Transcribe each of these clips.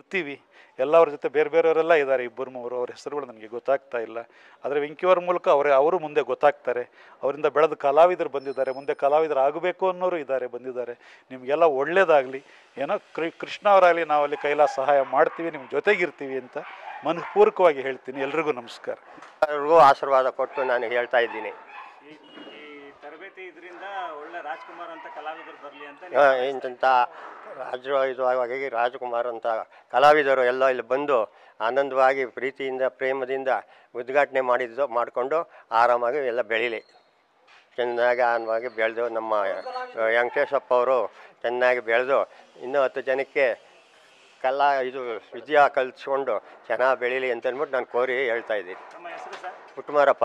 ಇರ್ತೀವಿ ಎಲ್ಲರ ಜೊತೆ ಬೇರೆ ಬೇರೆಯವರೆಲ್ಲ ಇದ್ದಾರೆ ಇಬ್ಬರು ಮೂವರು ಅವ್ರ ಹೆಸರುಗಳು ನನಗೆ ಗೊತ್ತಾಗ್ತಾ ಇಲ್ಲ ಆದರೆ ವೆಂಕಿಯವರ ಮೂಲಕ ಅವರೇ ಅವರು ಮುಂದೆ ಗೊತ್ತಾಗ್ತಾರೆ ಅವರಿಂದ ಬೆಳೆದ ಕಲಾವಿದರು ಬಂದಿದ್ದಾರೆ ಮುಂದೆ ಕಲಾವಿದರು ಆಗಬೇಕು ಅನ್ನೋರು ಇದ್ದಾರೆ ಬಂದಿದ್ದಾರೆ ನಿಮಗೆಲ್ಲ ಒಳ್ಳೇದಾಗಲಿ ಏನೋ ಕೃ ಕೃಷ್ಣ ಅವರಾಗಲಿ ನಾವಲ್ಲಿ ಕೈಲಾಸ ಸಹಾಯ ಮಾಡ್ತೀವಿ ನಿಮ್ಮ ಜೊತೆಗಿರ್ತೀವಿ ಅಂತ ಮನಃಪೂರ್ವಕವಾಗಿ ಹೇಳ್ತೀನಿ ಎಲ್ರಿಗೂ ನಮಸ್ಕಾರ ಎಲ್ಲರಿಗೂ ಆಶೀರ್ವಾದ ಕೊಟ್ಟು ನಾನು ಹೇಳ್ತಾ ಇದ್ದೀನಿ ಈ ಈ ತರಬೇತಿ ಇದರಿಂದ ಒಳ್ಳೆ ರಾಜ್ಕುಮಾರ್ ಅಂತ ಕಲಾವಿದರು ಬರಲಿ ಅಂತ ಆ, ಇಂಥ ರಾಜ ಇದು ಆಗಿ ರಾಜಕುಮಾರ್ ಅಂತ ಕಲಾವಿದರು ಎಲ್ಲ ಇಲ್ಲಿ ಬಂದು ಆನಂದವಾಗಿ ಪ್ರೀತಿಯಿಂದ ಪ್ರೇಮದಿಂದ ಉದ್ಘಾಟನೆ ಮಾಡಿದ್ದು ಮಾಡಿಕೊಂಡು ಆರಾಮಾಗಿ ಎಲ್ಲ ಬೆಳೀಲಿ ಚೆನ್ನಾಗಿ ಆನವಾಗಿ ಬೆಳೆದು ನಮ್ಮ ವೆಂಕಟೇಶಪ್ಪ ಅವರು ಚೆನ್ನಾಗಿ ಬೆಳೆದು ಇನ್ನೂ ಹತ್ತು ಜನಕ್ಕೆ ಕಲಾ ಇದು ವಿದ್ಯಾ ಕಲಿಸ್ಕೊಂಡು ಚೆನ್ನಾಗಿ ಬೆಳೀಲಿ ಅಂತ ಅಂದ್ಬಿಟ್ಟು ನಾನು ಕೋರಿ ಹೇಳ್ತಾ ಇದ್ದೀನಿ ನಮ್ಮ ಹೆಸರು ಸರ್ ಕುಟುಂಬರಪ್ಪ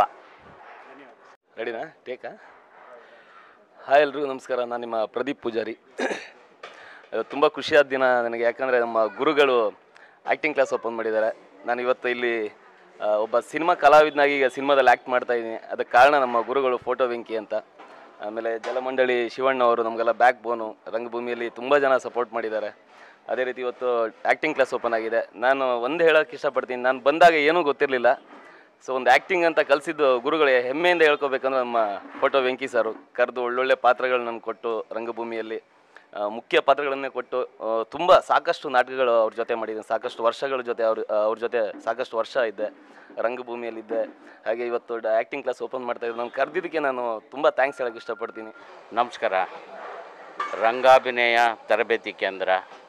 ರೆಡಿನಾ ಟೇಕಾ ಹಾಯ್ ಎಲ್ರಿಗೂ ನಮಸ್ಕಾರ ನಾನು ನಿಮ್ಮ ಪ್ರದೀಪ್ ಪೂಜಾರಿ ಇವತ್ತು ತುಂಬ ಖುಷಿಯಾದ ದಿನ ನನಗೆ ಯಾಕಂದರೆ ನಮ್ಮ ಗುರುಗಳು ಆ್ಯಕ್ಟಿಂಗ್ ಕ್ಲಾಸ್ ಓಪನ್ ಮಾಡಿದ್ದಾರೆ ನಾನು ಇವತ್ತು ಇಲ್ಲಿ ಆ, ಒಬ್ಬ ಸಿನಿಮಾ ಕಲಾವಿದನಾಗಿ ಈಗ ಸಿನಿಮಾದಲ್ಲಿ ಆ್ಯಕ್ಟ್ ಮಾಡ್ತಾ ಇದ್ದೀನಿ ಅದಕ್ಕೆ ಕಾರಣ ನಮ್ಮ ಗುರುಗಳು ಫೋಟೋ ವೆಂಕಿ ಅಂತ ಆಮೇಲೆ ಜಲಮಂಡಳಿ ಶಿವಣ್ಣ ಅವರು ನಮಗೆಲ್ಲ ಬ್ಯಾಕ್ ಬೋನು ರಂಗಭೂಮಿಯಲ್ಲಿ ತುಂಬ ಜನ ಸಪೋರ್ಟ್ ಮಾಡಿದ್ದಾರೆ ಅದೇ ರೀತಿ ಇವತ್ತು ಆ್ಯಕ್ಟಿಂಗ್ ಕ್ಲಾಸ್ ಓಪನ್ ಆಗಿದೆ ನಾನು ಒಂದು ಹೇಳೋಕ್ಕೆ ಇಷ್ಟಪಡ್ತೀನಿ ನಾನು ಬಂದಾಗ ಏನೂ ಗೊತ್ತಿರಲಿಲ್ಲ ಸೊ ಒಂದು ಆ್ಯಕ್ಟಿಂಗ್ ಅಂತ ಕಲಿಸಿದ್ದು ಗುರುಗಳಿಗೆ ಹೆಮ್ಮೆಯಿಂದ ಹೇಳ್ಕೊಬೇಕಂದ್ರೆ ನಮ್ಮ ಫೋಟೋ ವೆಂಕಿ ಸರು ಕರೆದು ಒಳ್ಳೊಳ್ಳೆ ಪಾತ್ರಗಳು ನಮ್ಗೆ ಕೊಟ್ಟು ರಂಗಭೂಮಿಯಲ್ಲಿ ಆ, ಮುಖ್ಯ ಪಾತ್ರಗಳನ್ನೇ ಕೊಟ್ಟು ತುಂಬ ಸಾಕಷ್ಟು ನಾಟಕಗಳು ಅವ್ರ ಜೊತೆ ಮಾಡಿದ್ದೀನಿ ಸಾಕಷ್ಟು ವರ್ಷಗಳ ಜೊತೆ ಅವ್ರ ಅವ್ರ ಜೊತೆ ಸಾಕಷ್ಟು ವರ್ಷ ಇದ್ದೆ ರಂಗಭೂಮಿಯಲ್ಲಿದ್ದೆ ಹಾಗೆ ಇವತ್ತು ಆ್ಯಕ್ಟಿಂಗ್ ಕ್ಲಾಸ್ ಓಪನ್ ಮಾಡ್ತಾ ಇದ್ದೆ ನಾನು ಕರೆದಿದ್ದಕ್ಕೆ ನಾನು ತುಂಬ ಥ್ಯಾಂಕ್ಸ್ ಹೇಳೋಕ್ಕೆ ಇಷ್ಟಪಡ್ತೀನಿ ನಮಸ್ಕಾರ ರಂಗಾಭಿನಯ ತರಬೇತಿ ಕೇಂದ್ರ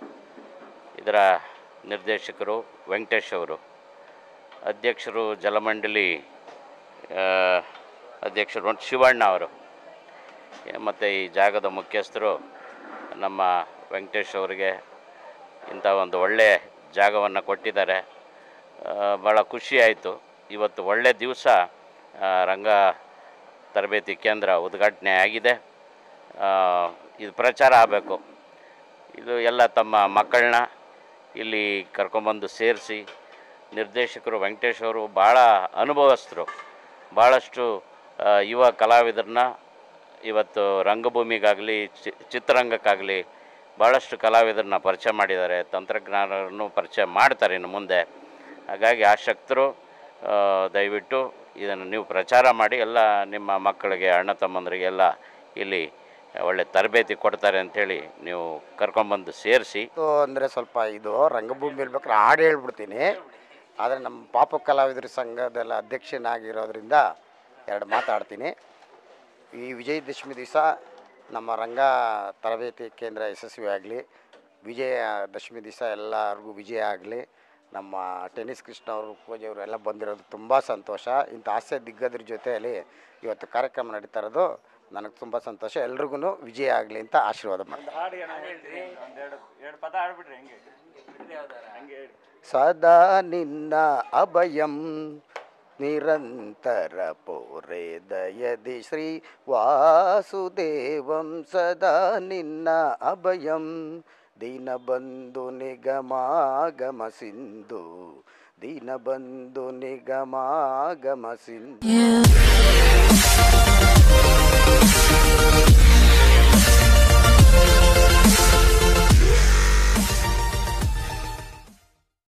ಇದರ ನಿರ್ದೇಶಕರು ವೆಂಕಟೇಶ್ ಅವರು ಅಧ್ಯಕ್ಷರು ಜಲಮಂಡಲಿ ಆ, ಅಧ್ಯಕ್ಷರು ಮತ್ತು ಶಿವಣ್ಣ ಅವರು ಮತ್ತು ಈ ಜಾಗದ ಮುಖ್ಯಸ್ಥರು ನಮ್ಮ ವೆಂಕಟೇಶ್ ಅವರಿಗೆ ಇಂಥ ಒಂದು ಒಳ್ಳೆಯ ಜಾಗವನ್ನು ಕೊಟ್ಟಿದ್ದಾರೆ ಆ, ಭಾಳ ಖುಷಿ ಆಯಿತು ಇವತ್ತು ಒಳ್ಳೆಯ ದಿವಸ ರಂಗ ತರಬೇತಿ ಕೇಂದ್ರ ಉದ್ಘಾಟನೆ ಆಗಿದೆ ಆ, ಇದು ಪ್ರಚಾರ ಆಗಬೇಕು ಇದು ಎಲ್ಲ ತಮ್ಮ ಮಕ್ಕಳನ್ನ ಇಲ್ಲಿ ಕರ್ಕೊಂಬಂದು ಸೇರಿಸಿ ನಿರ್ದೇಶಕರು ವೆಂಕಟೇಶ್ ಅವರು ಭಾಳ ಅನುಭವಸ್ಥರು ಭಾಳಷ್ಟು ಆ, ಯುವ ಕಲಾವಿದರನ್ನ ಇವತ್ತು ರಂಗಭೂಮಿಗಾಗಲಿ ಚಿ ಚಿತ್ರರಂಗಕ್ಕಾಗಲಿ ಭಾಳಷ್ಟು ಕಲಾವಿದರನ್ನ ಪರಿಚಯ ಮಾಡಿದ್ದಾರೆ ತಂತ್ರಜ್ಞಾನವನ್ನು ಪರಿಚಯ ಮಾಡ್ತಾರೆ ಇನ್ನು ಮುಂದೆ ಹಾಗಾಗಿ ಆಸಕ್ತರು ಆ, ದಯವಿಟ್ಟು ಇದನ್ನು ನೀವು ಪ್ರಚಾರ ಮಾಡಿ ಎಲ್ಲ ನಿಮ್ಮ ಮಕ್ಕಳಿಗೆ ಅಣ್ಣ ತಮ್ಮಂದರಿಗೆಲ್ಲ ಇಲ್ಲಿ ಒಳ್ಳೆ ತರಬೇತಿ ಕೊಡ್ತಾರೆ ಅಂಥೇಳಿ ನೀವು ಕರ್ಕೊಂಬಂದು ಸೇರಿಸಿ ಇದು ಅಂದರೆ ಸ್ವಲ್ಪ ಇದು ರಂಗಭೂಮಿ ಹೇಳ್ಬೇಕಾದ್ರೆ ಹಾಡು ಹೇಳ್ಬಿಡ್ತೀನಿ ಆದರೆ ನಮ್ಮ ಪಾಪ ಕಲಾವಿದರ ಸಂಘದಲ್ಲ ಅಧ್ಯಕ್ಷನಾಗಿರೋದ್ರಿಂದ ಎರಡು ಮಾತಾಡ್ತೀನಿ ಈ ವಿಜಯದಶಮಿ ದಿವಸ ನಮ್ಮ ರಂಗ ತರಬೇತಿ ಕೇಂದ್ರ ಯಶಸ್ವಿ ಆಗಲಿ ವಿಜಯ ದಶಮಿ ದಿವಸ ಎಲ್ಲರಿಗೂ ವಿಜಯ ಆಗಲಿ ನಮ್ಮ ಟೆನ್ನಿಸ್ ಕೃಷ್ಣ ಅವರು ಪೂಜೆ ಅವರು ಎಲ್ಲ ಬಂದಿರೋದು ತುಂಬ ಸಂತೋಷ ಇಂಥ ಹಾಸ್ಯ ದಿಗ್ಗದ್ರ ಜೊತೆಯಲ್ಲಿ ಇವತ್ತು ಕಾರ್ಯಕ್ರಮ ನಡೀತಾ ಇರೋದು ನನಗೆ ತುಂಬ ಸಂತೋಷ ಎಲ್ರಿಗೂ ವಿಜಯ ಆಗಲಿ ಅಂತ ಆಶೀರ್ವಾದ ಮಾಡ್ತೀನಿ ಹಾಡು ಏನೋ ಹೇಳ್ರಿ ಒಂದೆರಡು ಎರಡು ಪದ ಆಡ್ಬಿಡ್ರಿ ಹೆಂಗೆ ಹಂಗೆ ಹೇಳಿ ಸದಾ ನಿನ್ನ ಅಭಯಂ ನಿರಂತರ ಪೋರೆ ದಯದಿ ಶ್ರೀ ವಾಸುದೇವಂ ಸದಾ ನಿನ್ನ ಅಭಯಂ ದೀನಬಂಧು ನಿಗಮಾಗಮ ಸಿಂಧು ದೀನಬಂಧು ನಿಗಮಾಗಮ ಸಿಂಧು